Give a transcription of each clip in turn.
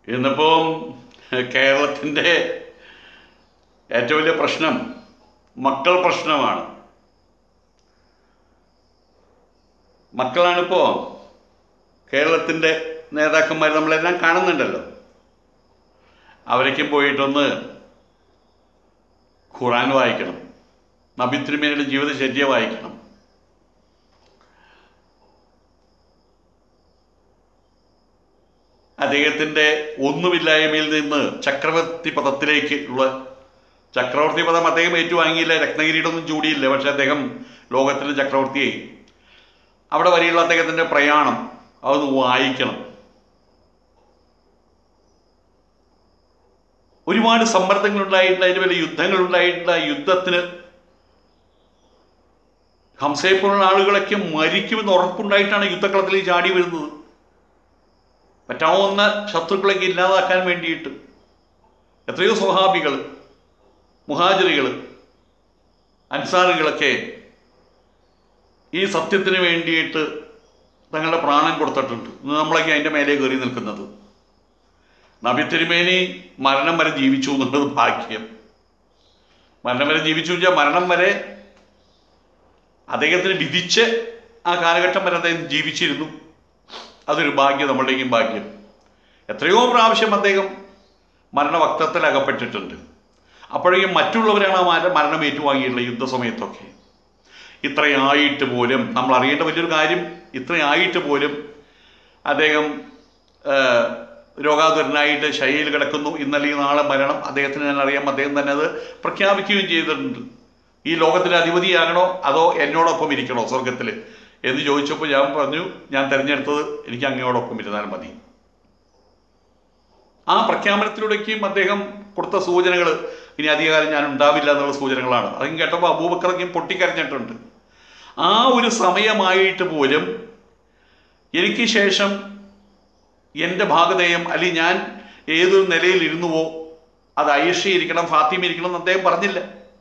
ഇന്നിപ്പം കേരളത്തിൻ്റെ ഏറ്റവും വലിയ പ്രശ്നം മക്കൾ പ്രശ്നമാണ് മക്കളാണിപ്പോൾ കേരളത്തിൻ്റെ നേതാക്കന്മാർ നമ്മളെല്ലാം കാണുന്നുണ്ടല്ലോ അവരേക്കും പോയിട്ടൊന്ന് ഖുറാൻ വായിക്കണം നബി തിരുമേനിയുടെ ജീവിതചര്യ വായിക്കണം അദ്ദേഹത്തിൻ്റെ ഒന്നുമില്ലായ്മയിൽ നിന്ന് ചക്രവർത്തി പദത്തിലേക്ക് ഉള്ള ചക്രവർത്തി പദം അദ്ദേഹം ഏറ്റുവാങ്ങിയില്ല രത്നഗിരിയിടൊന്നും ചൂടിയില്ല പക്ഷെ അദ്ദേഹം ലോകത്തിൻ്റെ ചക്രവർത്തിയായി അവിടെ വരെയുള്ള അദ്ദേഹത്തിൻ്റെ പ്രയാണം അതൊന്ന് വായിക്കണം ഒരുപാട് സമ്മർദ്ദങ്ങൾ ഉണ്ടായിട്ടുണ്ട് അതിന് വലിയ യുദ്ധങ്ങൾ ഉണ്ടായിട്ടുണ്ട് ആ യുദ്ധത്തിന് ഹംസയെപ്പോലുള്ള ആളുകളൊക്കെ മരിക്കുമെന്ന് ഉറപ്പുണ്ടായിട്ടാണ് യുദ്ധക്കളത്തിലേക്ക് ചാടി വരുന്നത് പറ്റാവുന്ന ശത്രുക്കളൊക്കെ ഇല്ലാതാക്കാൻ വേണ്ടിയിട്ട് എത്രയോ സ്വഹാബികൾ മുഹാജറികൾ അൻസാറുകളൊക്കെ ഈ സത്യത്തിന് വേണ്ടിയിട്ട് തങ്ങളുടെ പ്രാണൻ കൊടുത്തിട്ടുണ്ട് ഇന്ന് നമ്മളൊക്കെ അതിൻ്റെ മേലെ കയറി നിൽക്കുന്നത് നബി തിരുമേനി മരണം വരെ ജീവിച്ചു എന്നുള്ളത് ഭാഗ്യം മരണം വരെ ജീവിച്ചു വെച്ചാൽ മരണം വരെ അദ്ദേഹത്തിന് വിധിച്ച് ആ കാലഘട്ടം വരെ അദ്ദേഹം ജീവിച്ചിരുന്നു അതൊരു ഭാഗ്യം നമ്മളുടെയും ഭാഗ്യം എത്രയോ പ്രാവശ്യം അദ്ദേഹം മരണവക്തത്തിൽ അകപ്പെട്ടിട്ടുണ്ട് അപ്പോഴേക്കും മറ്റുള്ളവരാണ് ആ മര- മരണം ഏറ്റുവാങ്ങിയിട്ടുള്ള യുദ്ധസമയത്തൊക്കെ ഇത്രയായിട്ട് പോലും നമ്മൾ അറിയേണ്ട വലിയൊരു കാര്യം ഇത്രയായിട്ട് പോലും അദ്ദേഹം ആ, രോഗാതുരനായിട്ട് ശൈലിയിൽ കിടക്കുന്നു ഇന്നലെ നാളെ മരണം അദ്ദേഹത്തിന് ഞാൻ അറിയാം അദ്ദേഹം തന്നെ അത് പ്രഖ്യാപിക്കുകയും ചെയ്തിട്ടുണ്ട് ഈ ലോകത്തിലെ അധിപതിയാകണോ അതോ എന്നോടൊപ്പം ഇരിക്കണോ സ്വർഗത്തിൽ എന്ന് ചോദിച്ചപ്പോൾ ഞാൻ പറഞ്ഞു ഞാൻ തിരഞ്ഞെടുത്തത് എനിക്ക് അങ്ങയോടൊപ്പം ഇരുന്നാൽ മതി ആ പ്രഖ്യാപനത്തിലൂടെയും അദ്ദേഹം കൊടുത്ത സൂചനകൾ ഇനി അധികാരം ഞാൻ ഉണ്ടാവില്ല എന്നുള്ള സൂചനകളാണ് അതും കേട്ടപ്പോൾ അബൂബക്കറൊക്കെയും പൊട്ടിക്കരഞ്ഞിട്ടുണ്ട് ആ ഒരു സമയമായിട്ട് പോലും എനിക്ക് ശേഷം എൻ്റെ ഭാഗതേയം അല്ലെങ്കിൽ ഞാൻ ഏതൊരു നിലയിൽ ഇരുന്നുവോ അത് ഐഷ ഇരിക്കണം ഫാത്തിമ ഇരിക്കണം എന്ന് അദ്ദേഹം പറഞ്ഞില്ല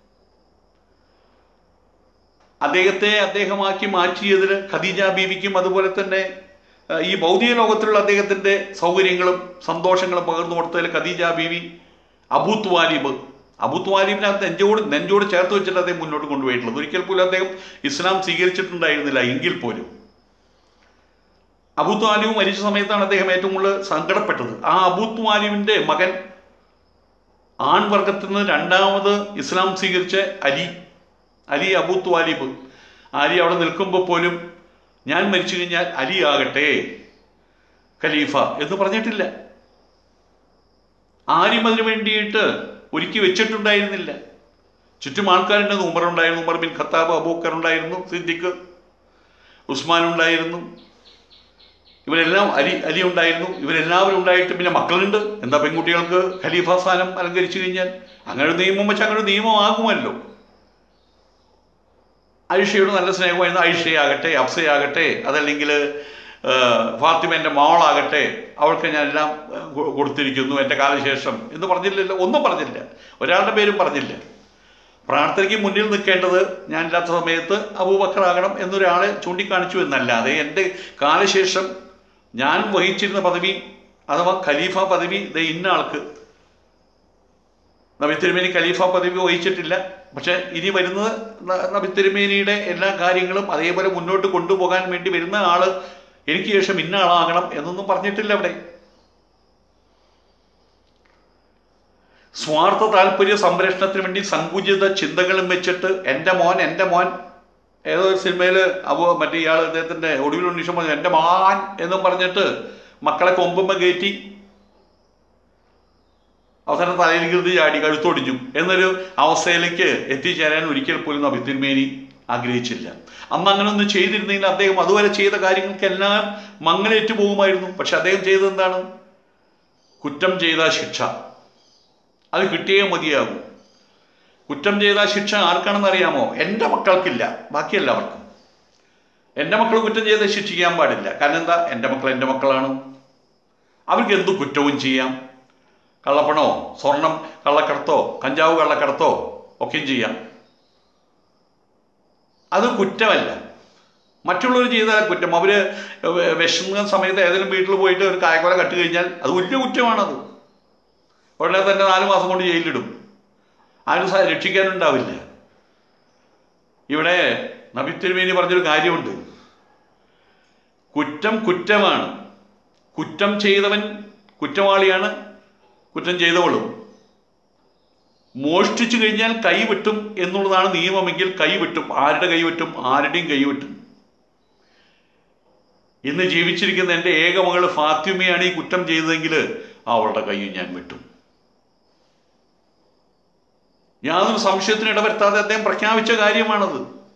അദ്ദേഹത്തെ അദ്ദേഹമാക്കി മാറ്റിയതിൽ ഖദീജ ബീവിക്കും അതുപോലെ തന്നെ ആ, ഈ ഭൗതിക ലോകത്തിലുള്ള അദ്ദേഹത്തിൻ്റെ സൗകര്യങ്ങളും സന്തോഷങ്ങളും പകർന്നു കൊടുത്തതിൽ ഖദീജ ബീവി അബൂത്ത് വാലിബ് അബൂത്ത് വാലിബിനകത്ത് നെഞ്ചോട് നെഞ്ചോട് ചേർത്ത് വെച്ചിട്ട് അദ്ദേഹം മുന്നോട്ട് കൊണ്ടുപോയിട്ടുള്ളത് ഒരിക്കൽ പോലും അദ്ദേഹം ഇസ്ലാം സ്വീകരിച്ചിട്ടുണ്ടായിരുന്നില്ല എങ്കിൽ പോലും അബൂത്ത് വാലിബ് മരിച്ച സമയത്താണ് അദ്ദേഹം ഏറ്റവും കൂടുതൽ സങ്കടപ്പെട്ടത് ആ അബൂത്ത് വാലിബിൻ്റെ മകൻ ആൺവർഗത്തിൽ നിന്ന് രണ്ടാമത് ഇസ്ലാം സ്വീകരിച്ച അലി അലി അബൂത്ത് വാലിബ് അലി അവിടെ നിൽക്കുമ്പോൾ പോലും ഞാൻ മരിച്ചു കഴിഞ്ഞാൽ അലി ആകട്ടെ ഖലീഫ എന്ന് പറഞ്ഞിട്ടില്ല ആരും അതിനു വേണ്ടിയിട്ട് ഒരുക്കി വെച്ചിട്ടുണ്ടായിരുന്നില്ല ചുറ്റും ആൾക്കാരുണ്ടെന്ന് ഉമർ ഉണ്ടായിരുന്നു ഉമർ ബിൻ ഖത്താബ് അബൂക്കർ ഉണ്ടായിരുന്നു സിദ്ദിഖ് ഉസ്മാൻ ഉണ്ടായിരുന്നു ഇവരെല്ലാം അലി അലി ഉണ്ടായിരുന്നു ഇവരെല്ലാവരും ഉണ്ടായിട്ട് പിന്നെ മക്കളുണ്ട് എന്താ പെൺകുട്ടികൾക്ക് ഖലീഫ സ്ഥാനം അലങ്കരിച്ചു കഴിഞ്ഞാൽ അങ്ങനെ ഒരു നിയമം വെച്ചാൽ അങ്ങനെ ഒരു നിയമമാകുമല്ലോ ഐഷയോട് നല്ല സ്നേഹമായിരുന്നു ഐഷയാകട്ടെ അഫ്സയാകട്ടെ അതല്ലെങ്കിൽ ഫാത്തിമേൻ്റെ മോളാകട്ടെ അവൾക്ക് ഞാൻ എല്ലാം ആ, കൊ- കൊടുത്തിരിക്കുന്നു എൻ്റെ കാലശേഷം എന്ന് പറഞ്ഞില്ലല്ലോ ഒന്നും പറഞ്ഞില്ല ഒരാളുടെ പേരും പറഞ്ഞില്ല പ്രാർത്ഥനയ്ക്ക് മുന്നിൽ നിൽക്കേണ്ടത് ഞാൻ ഇല്ലാത്ത സമയത്ത് അബൂബക്കറാകണം എന്നൊരാളെ ചൂണ്ടിക്കാണിച്ചു എന്നല്ലാതെ എൻ്റെ കാലശേഷം ഞാൻ വഹിച്ചിരുന്ന പദവി അഥവാ ഖലീഫ പദവി ദേ ഇന്ന ആൾക്ക് നബി തിരുമേനി ഖലീഫ പദവി വഹിച്ചിട്ടില്ല പക്ഷെ ഇനി വരുന്നത് ന- നബി തിരുമേനിയുടെ എല്ലാ കാര്യങ്ങളും അതേപോലെ മുന്നോട്ട് കൊണ്ടുപോകാൻ വേണ്ടി വരുന്ന ആള് എനിക്ക് ശേഷം ഇന്ന ആളാകണം എന്നൊന്നും പറഞ്ഞിട്ടില്ല അവിടെ സ്വാർത്ഥ താല്പര്യ സംരക്ഷണത്തിന് വേണ്ടി സങ്കുചിത ചിന്തകളും വെച്ചിട്ട് എൻ്റെ മോൻ എൻ്റെ മോൻ ഏതോ ഒരു സിനിമയിൽ അബു മറ്റേ ഇയാൾ അദ്ദേഹത്തിൻ്റെ ഒടുവിൽ ഉണ്ണീഷം പറഞ്ഞു എൻ്റെ മോൻ എന്നും പറഞ്ഞിട്ട് മക്കളെ കൊമ്പുമ്പ കയറ്റി അവസാനം തലയിൽ കൃതി ചാടി കഴുത്തൊടിഞ്ഞു എന്നൊരു അവസ്ഥയിലേക്ക് എത്തിച്ചേരാൻ ഒരിക്കൽ പോലും നബി തിരുമേനി ആഗ്രഹിച്ചില്ല അന്ന് അങ്ങനെ ഒന്നും ചെയ്തിരുന്നെങ്കിൽ അദ്ദേഹം അതുവരെ ചെയ്ത കാര്യങ്ങൾക്കെല്ലാം മങ്ങലേറ്റു പോകുമായിരുന്നു പക്ഷെ അദ്ദേഹം ചെയ്തത് എന്താണ് കുറ്റം ചെയ്ത ശിക്ഷ അത് കിട്ടിയേ മതിയാകൂ കുറ്റം ചെയ്ത ശിക്ഷ ആർക്കാണെന്ന് അറിയാമോ എൻ്റെ മക്കൾക്കില്ല ബാക്കി എല്ലാവർക്കും എൻ്റെ മക്കൾ കുറ്റം ചെയ്ത് ശിക്ഷിക്കാൻ പാടില്ല കാരണം എന്താ എൻ്റെ മക്കൾ എൻ്റെ മക്കളാണ് അവർക്ക് എന്തു കുറ്റവും ചെയ്യാം കള്ളപ്പണോ സ്വർണം കള്ളക്കടത്തോ കഞ്ചാവ് കള്ളക്കടത്തോ ഒക്കെയും ചെയ്യാം അത് കുറ്റമല്ല മറ്റുള്ളവർ ചെയ്താൽ കുറ്റം അവർ വിശന്ന സമയത്ത് ഏതെങ്കിലും വീട്ടിൽ പോയിട്ട് ഒരു കായക്കൊല കട്ട് കഴിഞ്ഞാൽ അത് വലിയ കുറ്റമാണത് ഉടനെ തന്നെ നാല് മാസം കൊണ്ട് ജയിലിലിടും ആരും സ- രക്ഷിക്കാനുണ്ടാവില്ല ഇവിടെ നബി തിരുമേനി പറഞ്ഞൊരു കാര്യമുണ്ട് കുറ്റം കുറ്റമാണ് കുറ്റം ചെയ്തവൻ കുറ്റവാളിയാണ് കുറ്റം ചെയ്തവളും മോഷ്ടിച്ചു കഴിഞ്ഞാൽ കൈവെട്ടും എന്നുള്ളതാണ് നിയമമെങ്കിൽ കൈവെട്ടും ആരുടെ കൈവെട്ടും ആരുടെയും കൈവെട്ടും ഇന്ന് ജീവിച്ചിരിക്കുന്ന എൻ്റെ ഏക മകള് ഫാത്തിമയാണ് ഈ കുറ്റം ചെയ്തതെങ്കിൽ അവളുടെ കൈയും ഞാൻ വെട്ടും യാതൊരു സംശയത്തിന് ഇടവരുത്താതെ അദ്ദേഹം പ്രഖ്യാപിച്ച കാര്യമാണത്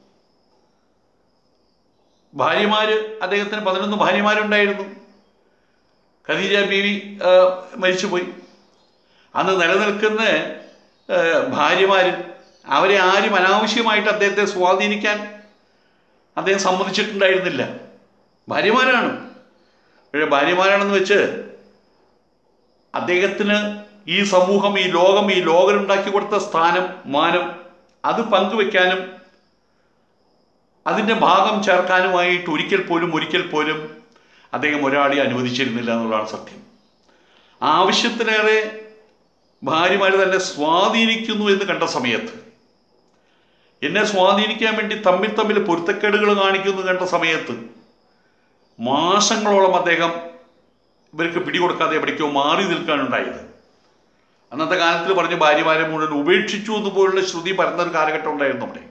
ഭാര്യമാര് അദ്ദേഹത്തിന് പതിനൊന്ന് ഭാര്യമാരുണ്ടായിരുന്നു ഖദീജ ബീവി ആ, മരിച്ചുപോയി അന്ന് നിലനിൽക്കുന്ന ആ, ഭാര്യമാര് അവരെ ആരും അനാവശ്യമായിട്ട് അദ്ദേഹത്തെ സ്വാധീനിക്കാൻ അദ്ദേഹം സമ്മതിച്ചിട്ടുണ്ടായിരുന്നില്ല ഭാര്യമാരാണ് പക്ഷേ ഭാര്യമാരാണെന്ന് വെച്ച് അദ്ദേഹത്തിന് ഈ സമൂഹം ഈ ലോകം ഈ ലോകം ഉണ്ടാക്കി കൊടുത്ത സ്ഥാനം മാനം അത് പങ്കുവെക്കാനും അതിൻ്റെ ഭാഗം ചേർക്കാനുമായിട്ട് ഒരിക്കൽ പോലും ഒരിക്കൽ പോലും അദ്ദേഹം ഒരാളെ അനുവദിച്ചിരുന്നില്ല എന്നുള്ളതാണ് സത്യം ആവശ്യത്തിലേറെ ഭാര്യമാർ തന്നെ സ്വാധീനിക്കുന്നു എന്ന് കണ്ട സമയത്ത് എന്നെ സ്വാധീനിക്കാൻ വേണ്ടി തമ്മിൽ തമ്മിൽ പൊരുത്തക്കേടുകൾ കാണിക്കുന്നു കണ്ട സമയത്ത് മാസങ്ങളോളം അദ്ദേഹം ഇവർക്ക് പിടികൊടുക്കാതെ എവിടേക്കോ മാറി നിൽക്കാനുണ്ടായത് അന്നത്തെ കാലത്തിൽ പറഞ്ഞ് ഭാര്യമാരെ മുഴുവൻ ഉപേക്ഷിച്ചു എന്ന് പോലുള്ള ശ്രുതി പരന്നൊരു കാലഘട്ടം ഉണ്ടായിരുന്നു അവിടെ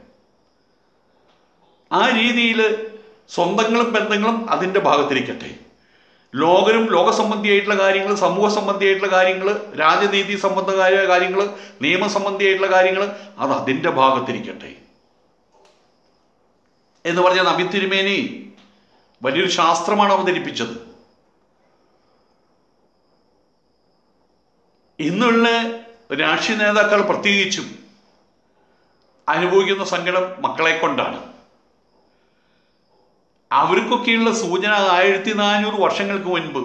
ആ രീതിയിൽ സ്വന്തങ്ങളും ബന്ധങ്ങളും അതിൻ്റെ ഭാഗത്തിരിക്കട്ടെ ലോകരും ലോകസംബന്ധിയായിട്ടുള്ള കാര്യങ്ങൾ സമൂഹ സംബന്ധിയായിട്ടുള്ള കാര്യങ്ങൾ രാജനീതി സംബന്ധമായ കാര്യങ്ങൾ നിയമസംബന്ധിയായിട്ടുള്ള കാര്യങ്ങൾ അത് അതിൻ്റെ ഭാഗത്തിരിക്കട്ടെ എന്ന് പറഞ്ഞ നബി തിരുമേനി വലിയൊരു ശാസ്ത്രമാണ് അവതരിപ്പിച്ചത് ഇന്നുള്ള രാഷ്ട്രീയ നേതാക്കൾ പ്രത്യേകിച്ചും അനുഭവിക്കുന്ന സങ്കടം മക്കളെ കൊണ്ടാണ് അവർക്കൊക്കെയുള്ള സൂചന ആയിരത്തി നാനൂറ് വർഷങ്ങൾക്ക് മുൻപ്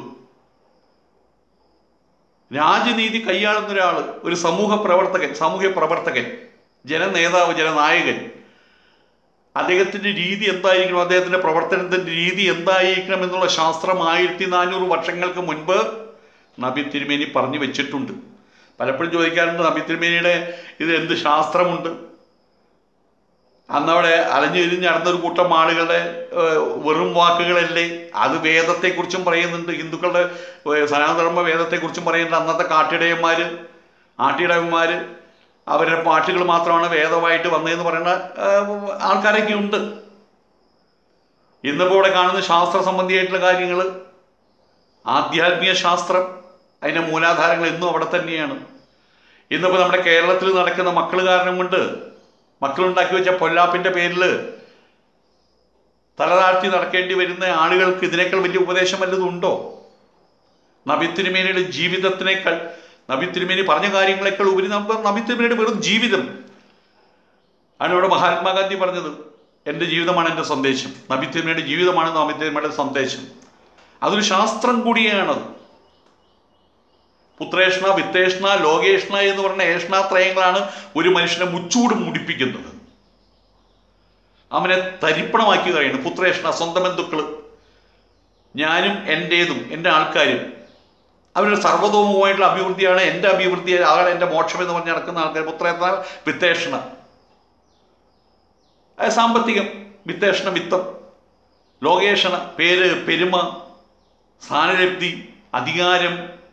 രാജനീതി കൈയാളുന്ന ഒരാൾ ഒരു സമൂഹ പ്രവർത്തകൻ സാമൂഹ്യ പ്രവർത്തകൻ ജനനേതാവ് ജനനായകൻ അദ്ദേഹത്തിൻ്റെ രീതി എന്തായിരിക്കണം അദ്ദേഹത്തിൻ്റെ പ്രവർത്തനത്തിൻ്റെ രീതി എന്തായിരിക്കണം എന്നുള്ള ശാസ്ത്രം ആയിരത്തി നാനൂറ് വർഷങ്ങൾക്ക് മുൻപ് നബി തിരുമേനി പറഞ്ഞു വെച്ചിട്ടുണ്ട് പലപ്പോഴും ചോദിക്കാറുണ്ട് നബി തിരുമേനിയുടെ ഇത് എന്ത് ശാസ്ത്രമുണ്ട് അന്നവിടെ അലഞ്ഞു തിരിഞ്ഞ് നടന്നൊരു കൂട്ടം ആളുകളുടെ ഏഹ്, വെറും വാക്കുകളല്ലേ അത് വേദത്തെക്കുറിച്ചും പറയുന്നുണ്ട് ഹിന്ദുക്കളുടെ ഏഹ്, സനാതനധർമ്മ വേദത്തെക്കുറിച്ചും പറയുന്നുണ്ട് അന്നത്തെ കാട്ടിടയന്മാർ ആട്ടിടയന്മാർ അവരുടെ പാട്ടുകൾ മാത്രമാണ് വേദമായിട്ട് വന്നതെന്ന് പറയുന്ന ഏഹ്, ആൾക്കാരൊക്കെ ഉണ്ട് ഇന്നിപ്പോൾ ഇവിടെ കാണുന്ന ശാസ്ത്ര സംബന്ധിയായിട്ടുള്ള കാര്യങ്ങൾ ആധ്യാത്മിക ശാസ്ത്രം അതിൻ്റെ മൂലാധാരങ്ങൾ ഇന്നും അവിടെ തന്നെയാണ് ഇന്നിപ്പോൾ നമ്മുടെ കേരളത്തിൽ നടക്കുന്ന മക്കൾ കാരണം കൊണ്ട് മക്കളുണ്ടാക്കി വെച്ച പൊല്ലാപ്പിൻ്റെ പേരിൽ തലതാഴ്ത്തി നടക്കേണ്ടി വരുന്ന ആളുകൾക്ക് ഇതിനേക്കാൾ വലിയ ഉപദേശം വല്ലതും ഉണ്ടോ നബി തിരുമേനിയുടെ ജീവിതത്തിനേക്കാൾ നബി തിരുമേനി പറഞ്ഞ കാര്യങ്ങളെക്കാൾ ഉപരി നമുക്ക് നബി തിരുമേനിയുടെ വെറും ജീവിതം ആണ് ഇവിടെ മഹാത്മാഗാന്ധി പറഞ്ഞത് എൻ്റെ ജീവിതമാണ് എൻ്റെ സന്ദേശം നബി തിരുമേനിയുടെ ജീവിതമാണ് നബി തിരുമേനിയുടെ സന്ദേശം അതൊരു ശാസ്ത്രം കൂടിയാണത് പുത്രേഷ്ണ വിത്തേഷ്ണ ലോകേഷ്ണ എന്ന് പറഞ്ഞ ഏഷ്ണാത്രയങ്ങളാണ് ഒരു മനുഷ്യനെ മുച്ചൂട് മുടിപ്പിക്കുന്നത് അവനെ തരിപ്പണമാക്കി കഴിയുന്നു പുത്രേഷ്ണ സ്വന്തം ബന്ധുക്കൾ ഞാനും എൻ്റേതും എൻ്റെ ആൾക്കാരും അവരുടെ സർവ്വതോമുഖമായിട്ടുള്ള അഭിവൃദ്ധിയാണ് എൻ്റെ അഭിവൃദ്ധി അതാണ് എൻ്റെ മോക്ഷം എന്ന് പറഞ്ഞ് നടക്കുന്ന ആൾക്കാർ പുത്രേഷ്ണ വിത്തേഷണ അത് സാമ്പത്തികം വിത്തേഷണ വിത്തം ലോകേഷണ പേര് പെരുമ സ്ഥാനലബ്ധി അധികാരം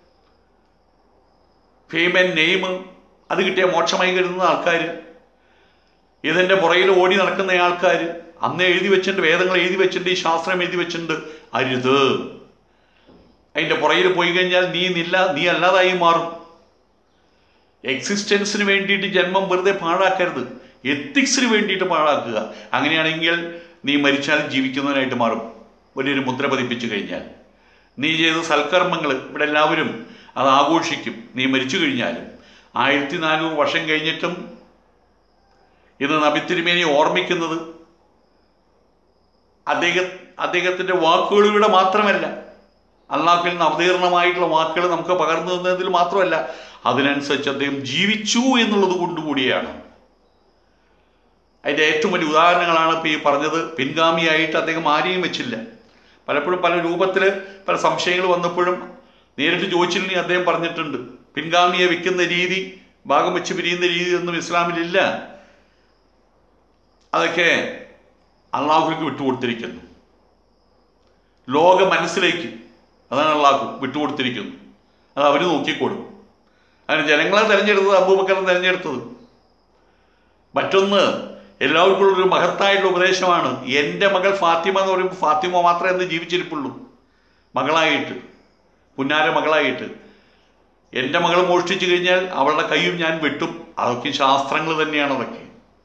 ഫെയിം ആൻഡ് നെയിം അത് കിട്ടിയ മോക്ഷമായി കരുതുന്ന ആൾക്കാർ ഇതിൻ്റെ പുറകിൽ ഓടി നടക്കുന്ന ആൾക്കാർ അന്ന് എഴുതി വെച്ചിട്ടുണ്ട് വേദങ്ങൾ എഴുതി വെച്ചിട്ടുണ്ട് ഈ ശാസ്ത്രം എഴുതി വെച്ചിട്ടുണ്ട് അരുത് അതിൻ്റെ പുറകിൽ പോയി കഴിഞ്ഞാൽ നീ നില്ല നീ അല്ലാതായി മാറും എക്സിസ്റ്റൻസിന് വേണ്ടിയിട്ട് ജന്മം വെറുതെ പാഴാക്കരുത് എത്തിക്സിന് വേണ്ടിയിട്ട് പാഴാക്കുക അങ്ങനെയാണെങ്കിൽ നീ മരിച്ചാൽ ജീവിക്കുന്നവനായിട്ട് മാറും വലിയൊരു മുദ്ര പതിപ്പിച്ചു കഴിഞ്ഞാൽ നീ ചെയ്ത സൽക്കർമ്മങ്ങൾ ഇവിടെ എല്ലാവരും അത് ആഘോഷിക്കും നീ മരിച്ചു കഴിഞ്ഞാലും ആയിരത്തി നാനൂറ് വർഷം കഴിഞ്ഞിട്ടും ഇന്ന് നബിത്തിരുമേനി ഓർമ്മിക്കുന്നത് അദ്ദേഹം അദ്ദേഹത്തിൻ്റെ വാക്കുകളിലൂടെ മാത്രമല്ല അള്ളാഹുവിൽ നിന്ന് അവതീർണമായിട്ടുള്ള വാക്കുകൾ നമുക്ക് പകർന്നു തന്നതിൽ മാത്രമല്ല അതിനനുസരിച്ച് അദ്ദേഹം ജീവിച്ചു എന്നുള്ളത് കൊണ്ടുകൂടിയാണ് അതിൻ്റെ ഏറ്റവും വലിയ ഉദാഹരണങ്ങളാണ് ഇപ്പോൾ ഈ പറഞ്ഞത് പിൻഗാമിയായിട്ട് അദ്ദേഹം ആരെയും വെച്ചില്ല പലപ്പോഴും പല രൂപത്തിൽ പല സംശയങ്ങൾ വന്നപ്പോഴും നേരിട്ട് ചോദിച്ചില്ലെങ്കിൽ അദ്ദേഹം പറഞ്ഞിട്ടുണ്ട് പിൻഗാമിയെ വെക്കുന്ന രീതി ഭാഗം വെച്ച് പിരിയുന്ന രീതി ഒന്നും ഇസ്ലാമിലില്ല അതൊക്കെ അള്ളാഹുലേക്ക് വിട്ടുകൊടുത്തിരിക്കുന്നു ലോക മനസ്സിലേക്ക് അതാണ് അള്ളാഹു വിട്ടുകൊടുത്തിരിക്കുന്നു അത് അവർ നോക്കിക്കോളും അങ്ങനെ ജനങ്ങളെ തിരഞ്ഞെടുത്തത് അബൂബക്കറിനെ തിരഞ്ഞെടുത്തത് മറ്റൊന്ന് എല്ലാവർക്കും ഒരു മഹത്തായിട്ടുള്ള ഉപദേശമാണ് എൻ്റെ മകൾ ഫാത്തിമ എന്ന് പറയുമ്പോൾ ഫാത്തിമ മാത്രമേ എന്ന് ജീവിച്ചിരിപ്പുള്ളൂ മകളായിട്ട് പുന്നാര മകളായിട്ട് എൻ്റെ മകൾ മോഷ്ടിച്ചു കഴിഞ്ഞാൽ അവളുടെ കൈയും ഞാൻ വെട്ടും അതൊക്കെ ശാസ്ത്രങ്ങൾ തന്നെയാണ് അതൊക്കെ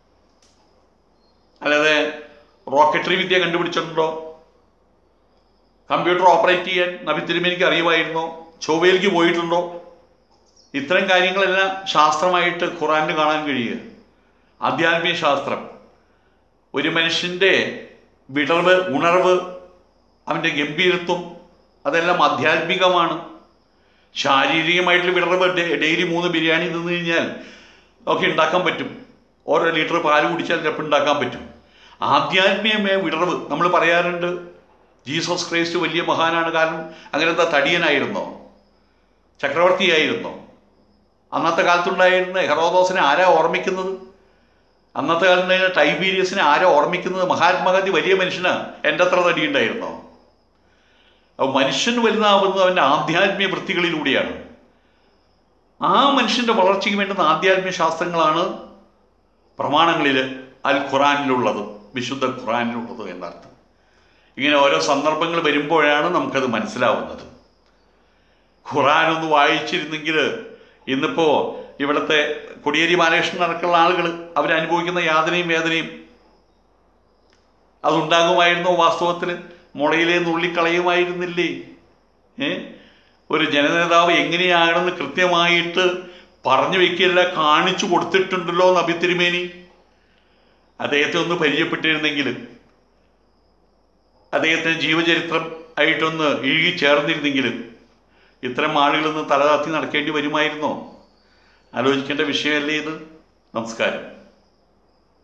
അല്ലാതെ റോക്കറ്ററി വിദ്യ കണ്ടുപിടിച്ചിട്ടുണ്ടോ കമ്പ്യൂട്ടർ ഓപ്പറേറ്റ് ചെയ്യാൻ നബി തിരുമേനിക്ക് അറിയുമായിരുന്നോ ചൊവ്വയിലേക്ക് പോയിട്ടുണ്ടോ ഇത്തരം കാര്യങ്ങളെല്ലാം ശാസ്ത്രമായിട്ട് ഖുറാനിൽ കാണാൻ കഴിയുക ആധ്യാത്മിക ശാസ്ത്രം ഒരു മനുഷ്യൻ്റെ വിടർവ് ഉണർവ് അവൻ്റെ ഗംഭീരത്വം അതെല്ലാം ആധ്യാത്മികമാണ് ശാരീരികമായിട്ടുള്ള വിടർവ് ഡെ- ഡെയിലി മൂന്ന് ബിരിയാണി തിന്നു കഴിഞ്ഞാൽ ഒക്കെ ഉണ്ടാക്കാൻ പറ്റും ഓരോ ലിറ്റർ പാല് കുടിച്ചാൽ ചിലപ്പോൾ ഉണ്ടാക്കാൻ പറ്റും ആധ്യാത്മികമായ വിടർവ് നമ്മൾ പറയാറുണ്ട് ജീസസ് ക്രൈസ്റ്റ് വലിയ മഹാനാണ് കാരണം അങ്ങനത്തെ തടിയനായിരുന്നോ ചക്രവർത്തിയായിരുന്നോ അന്നത്തെ കാലത്തുണ്ടായിരുന്ന ഹെറോദോസിനെ ആരാ ഓർമ്മിക്കുന്നത് അന്നത്തെ കാലത്തുണ്ടായിരുന്ന ടൈബീരിയസിനെ ആരാ ഓർമ്മിക്കുന്നത് മഹാത്മാഗാന്ധി വലിയ മനുഷ്യനാണ് എൻ്റെ അത്ര തടിയുണ്ടായിരുന്നോ അപ്പോൾ മനുഷ്യൻ വലുതാവുന്നത് അവൻ്റെ ആധ്യാത്മിക വൃത്തികളിലൂടെയാണ് ആ മനുഷ്യൻ്റെ വളർച്ചയ്ക്ക് വേണ്ടുന്ന ആധ്യാത്മിക ശാസ്ത്രങ്ങളാണ് പ്രമാണങ്ങളിൽ അൽ ഖുറാനിലുള്ളത് വിശുദ്ധ ഖുറാനിലുള്ളത് എന്നർത്ഥം ഇങ്ങനെ ഓരോ സന്ദർഭങ്ങൾ വരുമ്പോഴാണ് നമുക്കത് മനസ്സിലാവുന്നത് ഖുറാൻ ഒന്ന് വായിച്ചിരുന്നെങ്കിൽ ഇന്നിപ്പോൾ ഇവിടുത്തെ കൊടിയേരി ബാലകൃഷ്ണൻ അടക്കമുള്ള ആളുകൾ അവരനുഭവിക്കുന്ന യാതനയും വേദനയും അതുണ്ടാകുമായിരുന്നോ വാസ്തവത്തിൽ മുളയിലെ നുള്ളിക്കളയുമായിരുന്നില്ലേ ഏ ഒരു ജനനേതാവ് എങ്ങനെയാകണമെന്ന് കൃത്യമായിട്ട് പറഞ്ഞു വെക്കുകയല്ല കാണിച്ചു കൊടുത്തിട്ടുണ്ടല്ലോ നബി തിരുമേനി അദ്ദേഹത്തെ ഒന്ന് പരിചയപ്പെട്ടിരുന്നെങ്കിൽ അദ്ദേഹത്തിന് ജീവചരിത്രം ആയിട്ടൊന്ന് ഇഴുകി ചേർന്നിരുന്നെങ്കിൽ ഇത്തരം ആളുകളൊന്ന് തലതാത്തി നടക്കേണ്ടി വരുമായിരുന്നോ ആലോചിക്കേണ്ട വിഷയമല്ലേ ഇത് നമസ്കാരം